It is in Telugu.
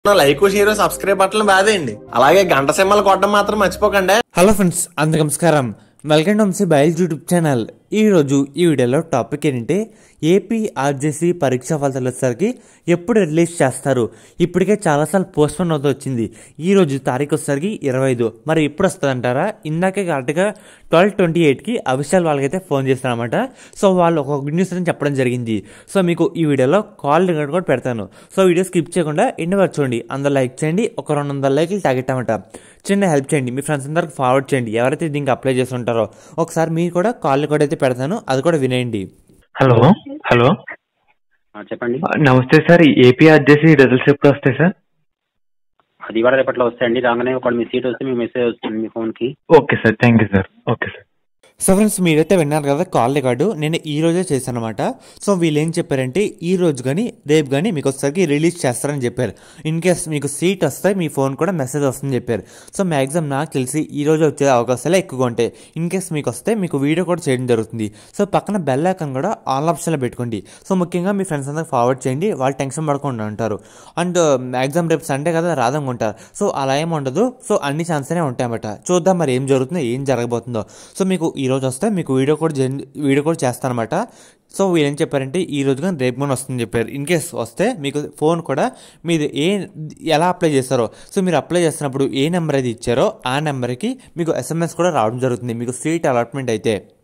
లైక్ షేర్ సబ్స్క్రైబ్ బట్టలు బాదేయండి అలాగే గంట సింహలు కొట్టడం మాత్రం మర్చిపోకండి హలో ఫ్రెండ్స్ అందరికి నమస్కారం వెల్కమ్ టు ఎంసీ బయల్ యూట్యూబ్ ఛానల్ ఈరోజు ఈ వీడియోలో టాపిక్ ఏంటంటే ఏపీ ఆర్జేసీ పరీక్షా ఫలితాలు వచ్చేసరికి ఎప్పుడు రిలీజ్ చేస్తారు ఇప్పటికే చాలాసార్లు పోస్ట్పోన్ అవుతూ వచ్చింది ఈ రోజు తారీఖు వచ్చేసరికి ఇరవై ఐదు మరి ఎప్పుడు వస్తుంది అంటారా ఇందాకే కరెక్ట్గా ట్వెల్వ్ ట్వంటీ ఎయిట్కి అఫీషియల్ వాళ్ళకైతే ఫోన్ చేస్తారన్నమాట సో వాళ్ళు ఒక గుడ్ న్యూస్ అని చెప్పడం జరిగింది సో మీకు ఈ వీడియోలో కాల్ రికార్డ్ కూడా పెడతాను సో వీడియో స్కిప్ చేయకుండా ఎన్ని వరకు చూడండి అందరు లైక్ చేయండి ఒక రెండు వందల లైక్లు తాగెట్టామట చిన్న హెల్ప్ చేయండి మీ ఫ్రెండ్స్ అందరికి ఫార్వర్డ్ చేయండి ఎవరైతే దీనికి అప్లై చేసి ఉంటారో ఒకసారి మీరు కూడా కాల్ రికార్డ్ అయితే పెడతాను అది కూడా వినేయండి హలో హలో ఆ, చెప్పండి నమస్తే సార్ ఏపీ ఆర్జేసీ రిజల్ట్స్ ఎప్పుడు వస్తాయి సార్ అది ఇవాళ రేపట్లో వస్తాయండి రాగానే ఒకటి మీ సీట్ వస్తే మీ మెసేజ్ వస్తుంది మీ ఫోన్కి okay sir thank you sir okay sir so friends మీరైతే విన్నారు కదా కాల్ రికార్డు నేను ఈ రోజే చేశాను అనమాట సో వీళ్ళు ఏం చెప్పారంటే ఈ రోజు కానీ రేపు కానీ మీకు వచ్చేసరికి రిలీజ్ చేస్తారని చెప్పారు ఇన్ కేస్ మీకు సీట్ వస్తే మీ ఫోన్ కూడా మెసేజ్ వస్తుందని చెప్పారు సో మ్యాక్సిమం నాకు తెలిసి ఈ రోజు వచ్చే అవకాశాలు ఎక్కువగా ఉంటాయి ఇన్ కేస్ మీకు వస్తే మీకు వీడియో కూడా చేయడం జరుగుతుంది సో పక్కన బెల్ ఐకాన్ కూడా ఆల్ ఆప్షన్లో పెట్టుకోండి సో ముఖ్యంగా మీ ఫ్రెండ్స్ అందరికి ఫార్వర్డ్ చేయండి వాళ్ళు టెన్షన్ పడకుండా ఉంటారు అండ్ మ్యాక్సిమం రేపు సండే కదా రాదనుకుంటారు సో అలా ఏమి ఉండదు సో అన్ని ఛాన్సెనే ఉంటాయన్నమాట చూద్దాం మరి ఏం జరుగుతుందో ఏం జరగబోతుందో సో మీకు ఈ రోజు వస్తే మీకు వీడియో కూడా జన్- వీడియో కూడా చేస్తానమాట సో వీళ్ళు ఏం చెప్పారంటే ఈ రోజు కానీ రేపు కానీ వస్తుందని చెప్పారు ఇన్ కేస్ వస్తే మీకు ఫోన్ కూడా మీరు ఏ ఎలా అప్లై చేస్తారో సో మీరు అప్లై చేస్తున్నప్పుడు ఏ నెంబర్ అయితే ఇచ్చారో ఆ నెంబర్కి మీకు ఎస్ఎంఎస్ కూడా రావడం జరుగుతుంది మీకు సీట్ అలాట్మెంట్ అయితే